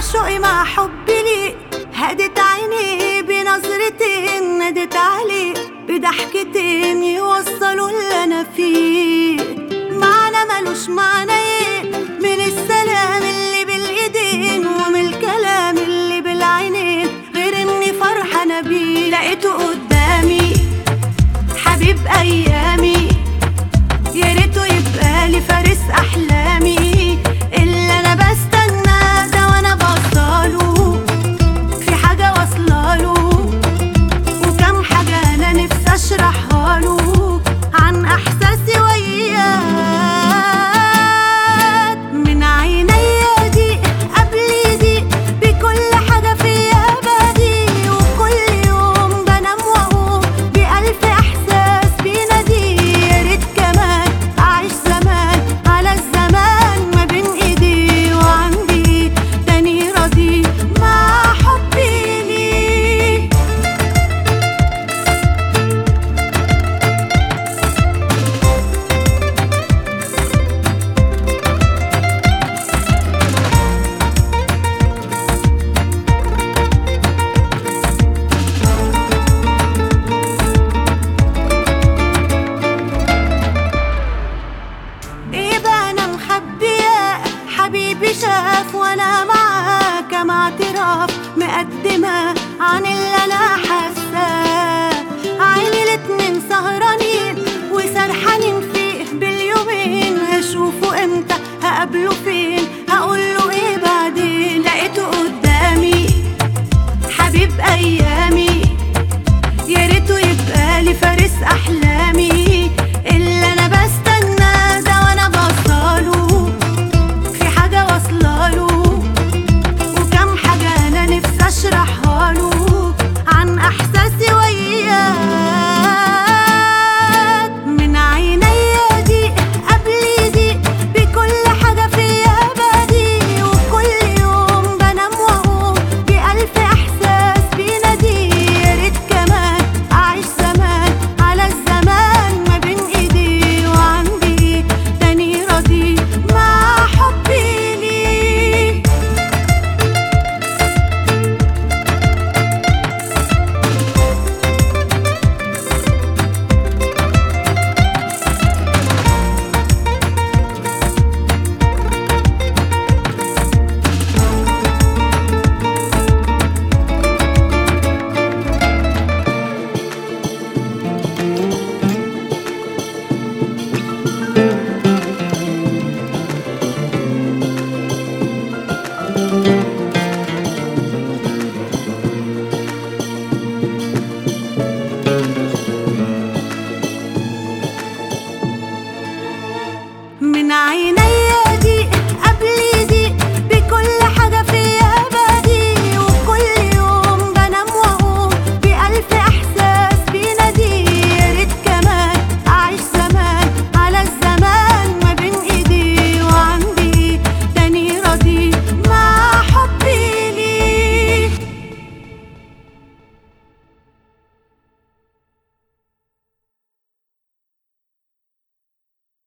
شوقي مع حبي ليه هدت عيني بنظرتين نادت عليه بضحكتين يوصلوا اللي انا فيه معنى ملوش معنى ايه من السلام اللي بالايدين ومن الكلام اللي بالعينين غير اني فرحانه بيه لقيته قدامي حبيب ايامي يا ريته يبقى لي فارس احلامي اللي انا بستنى ده وانا بوصله في حاجه واصلاله وكم حاجه انا نفسي اشرحها له عن احساسي وياك من عينيا دي قبل دي بكل حاجه فيا بدي وكل يوم بنام واقوم بألف احساس بينادي يا ريت كمان اعيش زمان على الزمان ما بين ايدي وعندي تاني راضي مع حبي ليه ايه بقى انا مخبية حبيبي شاف وانا معاه كم اعتراف مقدمة عن اللي انا